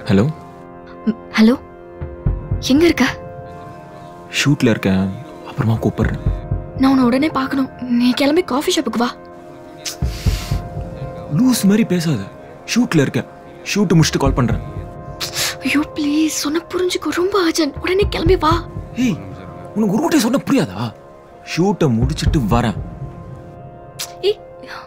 Hello hello எங்க இருக்க ஷூட்டில் இருக்கேன் அப்புறமா கூப்பிடுறேன் நான் உன்னை உடனே பார்க்கணும் நீ கிளம்பி காஃபி ஷாப்புக்கு வா லூஸ் மாதிரி பேசாத ஷூட்டில் இருக்கேன் ஷூட்டு முடிச்சுட்டு கால் பண்ணுறேன் ஐயோ ப்ளீஸ் சொன்ன புரிஞ்சுக்கோ ரொம்ப அர்ஜென்ட் உடனே கிளம்பி வா ஏய் உனக்கு ஒரு வாட்டி சொன்ன புரியாதா ஷூட்டை முடிச்சிட்டு வரேன் ஏய்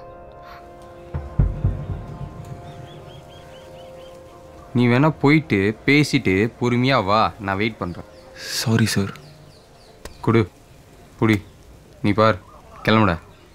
நீ வேணா போயிட்டு பேசிட்டு பொறுமையா வா நான் வெயிட் பண்றேன் சாரி சார் குடு புடி நீ பார் கிளம்புடா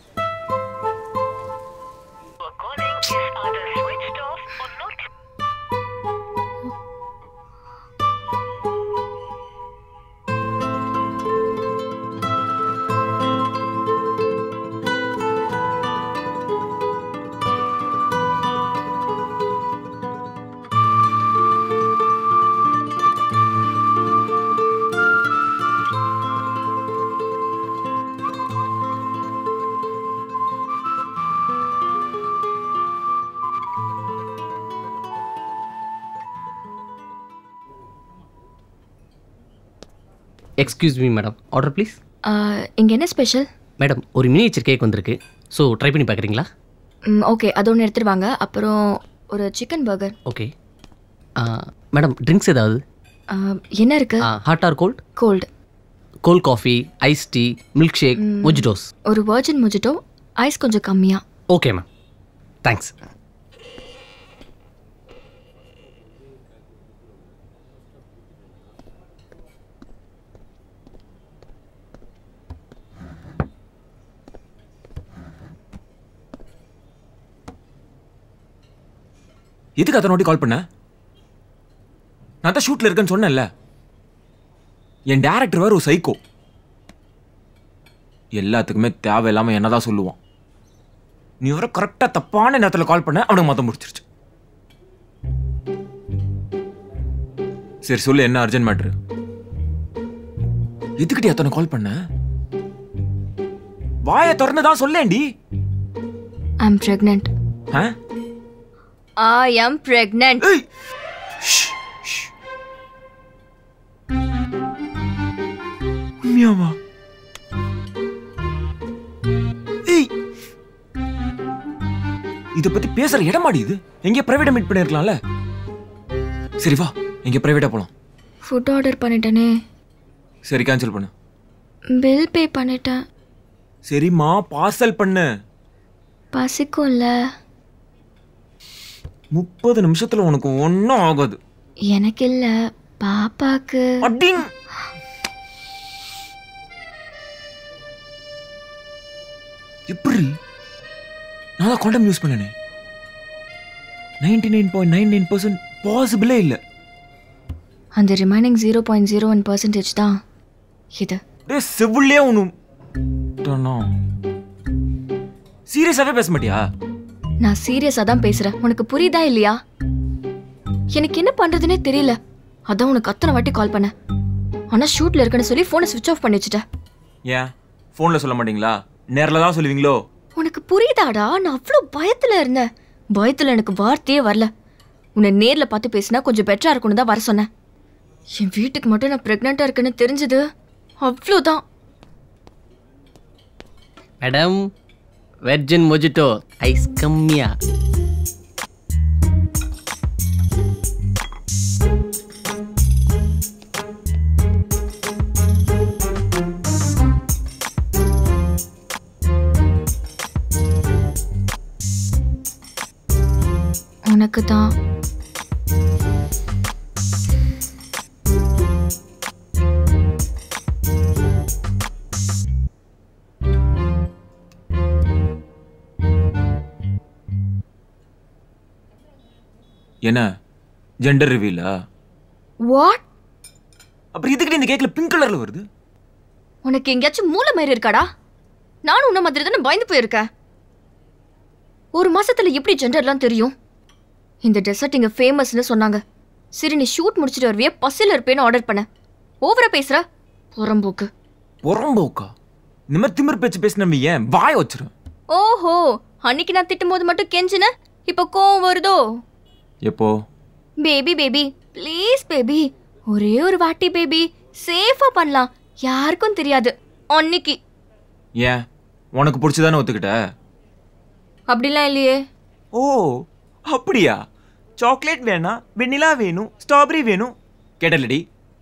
excuse me madam order please இங்க என்ன ஸ்பெஷல் மேடம் ஒரு மினியேச்சர் கேக் வந்திருக்கு ஸோ ட்ரை பண்ணி பார்க்குறீங்களா ஓகே அது ஒன்று எடுத்துட்டு வாங்க அப்புறம் ஒரு chicken burger okay madam drinks ஏதாவது என்ன இருக்கு hot or cold cold cold coffee ice tea milkshake mojitos ஒரு வர்ஜின் மொஜிட்டோ ஐஸ் கொஞ்சம் கம்மியா ஓகே மேம் தேங்க்ஸ் எதுக்கு அத்தனை வாட்டி கால் பண்ண நான் தான் ஷூட்டில் இருக்கேன்னு சொன்னேன்ல என் டேரக்டர் வேறு ஒரு சைக்கோ எல்லாத்துக்குமே தேவையில்லாமல் என்னதான் சொல்லுவான் நீ வர கரெக்டாக தப்பான நேரத்தில் கால் பண்ண அவனுக்கு மொத்தம் முடிச்சிருச்சு சரி சொல்லு என்ன அர்ஜென்ட் மேட்ரு எதுக்கிட்டி அத்தனை கால் பண்ண வாயை திறந்து தான் சொல்லேன்டி I am pregnant ah I am pregnant ஏய் ஷ், ஷ். உண்மையாவா ஏய் இத பத்தி பேசுற இடமாடி இது எங்க பிரைவேட்டா மீட் பண்ணிருக்கலாம்ல சரி வா எங்க பிரைவேட்டா போலாம் ஃபுட் ஆர்டர் பண்ணிட்டேனே சரி கேன்சல் பண்ணு பில் பே பண்ணிட்டேன் சரிம்மா பார்சல் பண்ணு பசிக்கும்ல முப்பது நிமிஷத்துல உனக்கு ஒன்றும் ஆகாது எனக்கு இல்ல பாப்பாக்கு அடிங் எப்படி நான் தான் காண்டம் யூஸ் பண்ணனே ninety nine point nine nine percent பாசிபிளே இல்லை அந்த remaining zero point zero one percentage தான் இது டே செவிலே ஒன்று சீரியஸாகவே பேச மாட்டியா நான் சீரியஸா தான் பேசுறேன் உனக்கு புரியுதா இல்லையா எனக்கு என்ன பண்றதுனே தெரியல அதான் உனக்கு அத்தனை வாட்டி கால் பண்ணேன் ஆனா ஷூட்ல இருக்கேன்னு சொல்லி போனை சுவிட்ச் ஆஃப் பண்ணி வச்சுட்டேன் ஏன் ஃபோனில் சொல்ல மாட்டீங்களா நேரில் தான் சொல்லுவீங்களோ உனக்கு புரியுதாடா நான் அவ்வளோ பயத்துல இருந்தேன் பயத்துல எனக்கு வார்த்தையே வரல உன்னை நேர்ல பார்த்து பேசினா கொஞ்சம் பெட்டரா இருக்கும்னு தான் வர சொன்னேன் என் வீட்டுக்கு மட்டும் நான் பிரெக்னெண்டா இருக்கேன்னு தெரிஞ்சது அவ்வளோதான் மேடம் வெர்ஜின் மொஜிட்டோ ஐஸ் கம்மியா உனக்கு தான் என்ன ஜெண்டர் ரிவீலா வாட் அப்புறம் இதுக்கிட்ட இந்த கேக்கில் பிங்க் கலரில் வருது உனக்கு எங்கேயாச்சும் மூளை மாதிரி இருக்காடா நானும் உன்ன மாதிரி தானே பயந்து போயிருக்கேன் ஒரு மாசத்துல எப்படி ஜெண்டர்லாம் தெரியும் இந்த டெசர்ட் இங்க ஃபேமஸ்னு சொன்னாங்க சரி நீ ஷூட் முடிச்சிட்டு வருவியே பசில இருப்பேன்னு ஆர்டர் பண்ண ஓவரா பேசுற புறம்போக்கு புறம்போக்கா இந்த மாதிரி திமிர் பேச்சு பேசின ஏன் வாய வச்சிரும் ஓஹோ அன்னைக்கு நான் திட்டும் போது மட்டும் கெஞ்சின இப்ப கோவம் வருதோ எப்போ பேபி பேபி ப்ளீஸ் பேபி ஒரே ஒரு வாட்டி பேபி சேஃபா பண்ணலாம் யாருக்கும் தெரியாது அன்னைக்கு ஏன் உனக்கு பிடிச்சதானே ஒத்துக்கிட்ட அப்படிலாம் இல்லையே ஓ அப்படியா சாக்லேட் வேணா வெண்ணிலா வேணும் ஸ்ட்ராபெரி வேணும் கேட்டலடி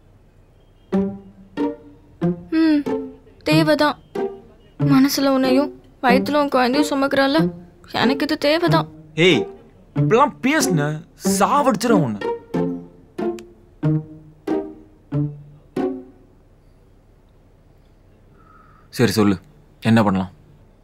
ம் தேவைதான் மனசுல உன்னையும் வயிற்றுல உன் குழந்தையும் சுமக்கிறால எனக்கு இது தேவைதான் ஏய் இப்பெல்லாம் பேசுன சாவடிச்சிடும் உன்னை சரி சொல்லு என்ன பண்ணலாம்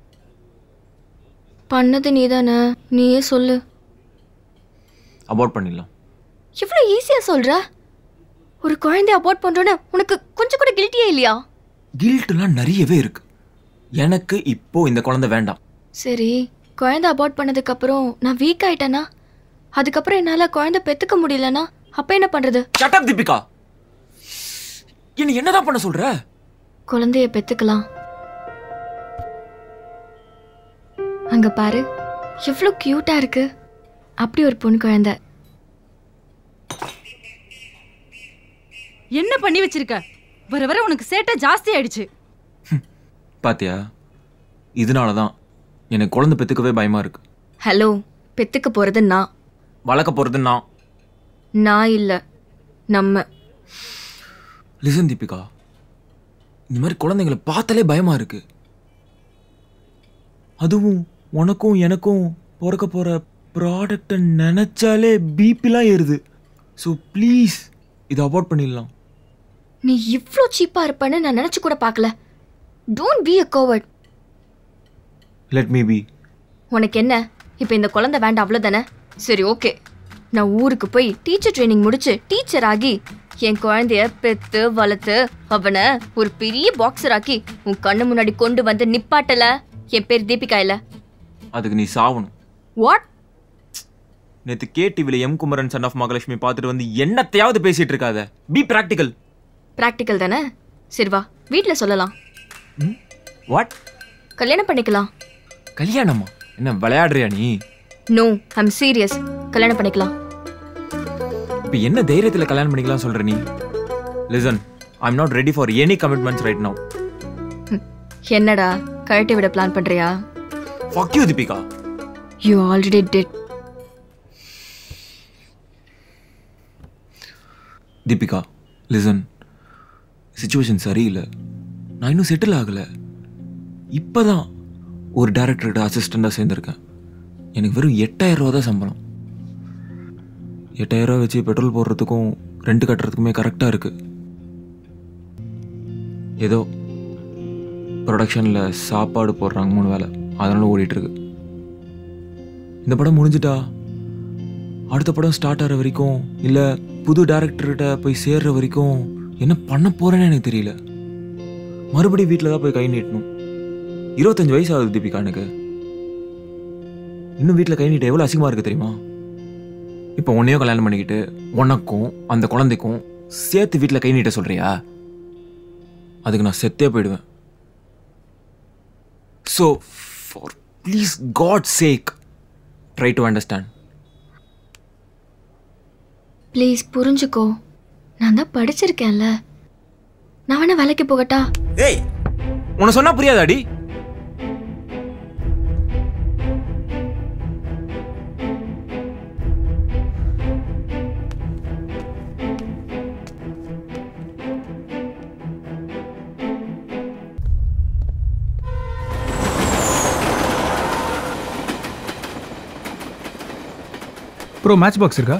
பண்ணது நீதானே நீயே சொல்லு அபார்ட் பண்ணிடலாம் இவ்வளோ ஈஸியா சொல்ற ஒரு குழந்தைய அபார்ட் பண்றோன்னு உனக்கு கொஞ்சம் கூட கில்ட்டியே இல்லையா கில்ட்லாம் நிறையவே இருக்கு எனக்கு இப்போ இந்த குழந்தை வேண்டாம் சரி குழந்தை அபார்ட் பண்ணதுக்கு அப்புறம் நான் வீக் ஆயிட்டேனா அதுக்கப்புறம் என்னால குழந்தை பெத்துக்க முடியலனா அப்ப என்ன பண்றது ஷட் தீபிகா என்ன என்னதான் பண்ண சொல்ற குழந்தைய பெத்துக்கலாம் அங்க பாரு எவ்வளோ கியூட்டா இருக்கு அப்படி ஒரு பொண்ணு குழந்தை என்ன பண்ணி வச்சிருக்க வர வர உனக்கு சேட்டை ஜாஸ்தி ஆயிடுச்சு பாத்தியா இதனால தான் எனக்கு குழந்தை பெத்துக்கவே பயமா இருக்கு ஹலோ பெத்துக்க போறது நான் வளர்க்க போறது நான் நான் இல்ல நம்ம லிசன் தீபிகா இந்த மாதிரி குழந்தைங்களை பார்த்தாலே பயமா இருக்கு அதுவும் உனக்கும் எனக்கும் பிறக்க போற ப்ராடக்டை நினைச்சாலே பிபிலாம் ஏறுது ஸோ ப்ளீஸ் இதை அவாய்ட் பண்ணிடலாம் நீ இவ்ளோ சீப்பா இருப்பேன்னு நான் நினைச்சு கூட பார்க்கல don't be a coward let me be உனக்கு என்ன இப்போ இந்த குழந்தை வேண்டாம் அவ்வளோதானே சரி ஓகே நான் ஊருக்கு போய் டீச்சர் ட்ரைனிங் முடிச்சு டீச்சர் ஆகி என் குழந்தைய பெத்து வளர்த்து அவனை ஒரு பெரிய பாக்ஸர் ஆக்கி உன் கண்ணு முன்னாடி கொண்டு வந்து நிப்பாட்டல என் பேர் தீபிகா இல்ல அதுக்கு நீ சாவணும் வாட் நேற்று கே டிவியில் M Kumaran son of Mahalakshmi பார்த்துட்டு வந்து என்னத்தையாவது பேசிட்டு இருக்காத பி ப்ராக்டிக்கல் ப்ராக்டிக்கல் தானே சரி வா வீட்டில் சொல்லலாம் வாட் கல்யாணம் பண்ணிக்கலாம் கல்யாணமா என்ன விளையாடுறியா நீ நோ ஐம் சீரியஸ் கல்யாணம் பண்ணிக்கலாம் இப்போ என்ன தைரியத்தில் கல்யாணம் பண்ணிக்கலாம் சொல்ற நீ listen I am not ready for any commitments right now hmm, என்னடா கழட்டி விட பிளான் பண்றியா fuck you Deepika you already dead Deepika listen situation சரியில்லை நான் இன்னும் செட்டில் ஆகலை இப்போதான் ஒரு டேரக்டர்கிட்ட அசிஸ்டண்ட்டாக சேர்ந்துருக்கேன் எனக்கு வெறும் எட்டாயிரம் ரூபா தான் சம்பளம் எட்டாயிரம் ரூபா வச்சு பெட்ரோல் போடுறதுக்கும் ரெண்ட் கட்டுறதுக்குமே கரெக்டாக இருக்கு ஏதோ ப்ரொடக்ஷனில் சாப்பாடு போடுறாங்க மூணு வேலை அதனால ஓடிட்டு இருக்கு இந்த படம் முடிஞ்சிட்டா அடுத்த படம் ஸ்டார்ட் ஆகிற வரைக்கும் இல்லை புது டேரக்டர்கிட்ட போய் சேர்ற வரைக்கும் என்ன பண்ண போறேன்னு எனக்கு தெரியல மறுபடியும் வீட்டில் தான் போய் கை நீட்டணும் இருபத்தஞ்சு வயசு ஆகுது தீபிகா எனக்கு இன்னும் வீட்டில் கை நீட்ட எவ்வளோ அசிங்கமாக இருக்கு தெரியுமா இப்போ உன்னையும் கல்யாணம் பண்ணிக்கிட்டு உனக்கும் அந்த குழந்தைக்கும் சேர்த்து வீட்டில் கை நீட்ட சொல்றியா அதுக்கு நான் செத்தே போயிடுவேன் so for please god sake try to understand please புரிஞ்சுக்கோ நான் தான் படிச்சிருக்கேன்ல நான் வேணா வேலைக்கு போகட்டா ஏய் உன சொன்னா புரியாதாடி ப்ரோ மேட்ச் பாக்ஸ் இருக்கா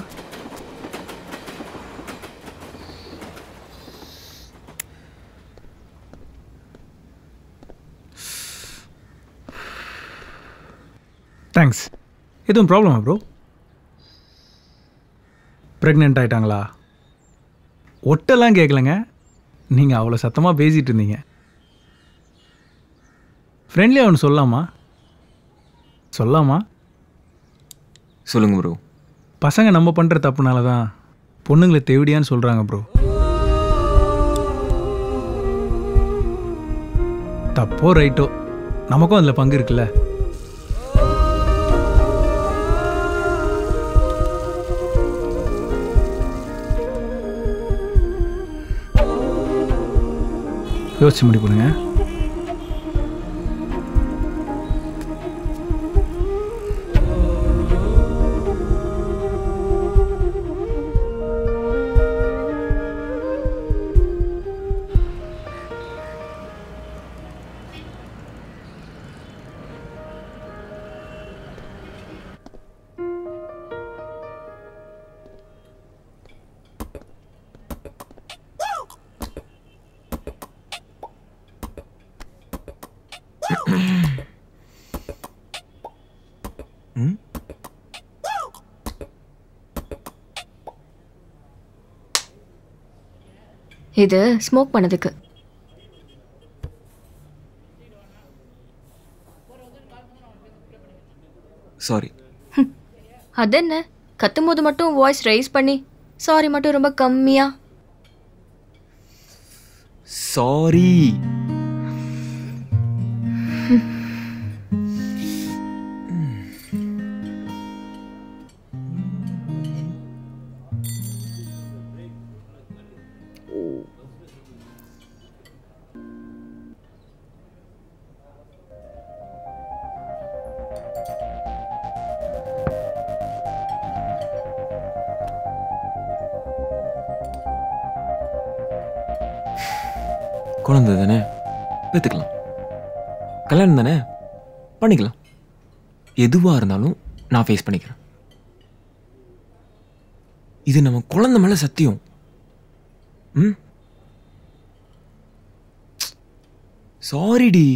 தேங்க்ஸ் எதுவும் ப்ராப்ளமா ப்ரோ ப்ரெக்னென்ட் ஆயிட்டாங்களா ஒட்டெல்லாம் கேட்கலங்க நீங்கள் அவ்வளோ சத்தமாக பேசிகிட்டு இருந்தீங்க ஃப்ரெண்ட்லியாக ஒன்று சொல்லலாமா சொல்லாமா சொல்லுங்க ப்ரோ பசங்க நம்ம பண்ணுற தப்புனால தான் பொண்ணுங்களை தேவடியான்னு சொல்கிறாங்க ப்ரோ தப்போ ரைட்டோ நமக்கும் அதில் பங்கு இருக்குல்ல யோசிச்சு முடிவு பண்ணுங்க இது ஸ்மோக் பண்ணதுக்கு சாரி அது என்ன கத்தும்போது மட்டும் வாய்ஸ் ரைஸ் பண்ணி சாரி மட்டும் ரொம்ப கம்மியா சாரி குழந்தை தானே பெற்றுக்கலாம் கல்யாணம் தானே பண்ணிக்கலாம் எதுவாக இருந்தாலும் நான் ஃபேஸ் பண்ணிக்கிறேன் இது நம்ம குழந்தை மேலே சத்தியம் ம் சாரிடி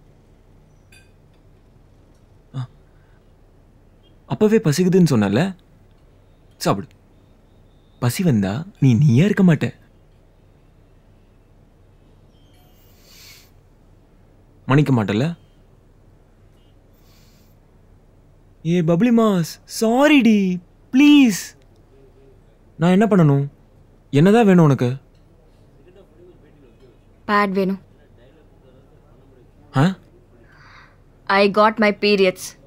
அப்பவே பசிக்குதுன்னு சொன்னல சாப்பிடு பசி வந்தா நீ நீயா இருக்க மாட்ட மன்னிக்க மாட்டல ஏ பப்ளி மாஸ் சாரிடி ப்ளீஸ் நான் என்ன பண்ணணும் என்னதான் வேணும் உனக்கு பேட் வேணும் ah I got my periods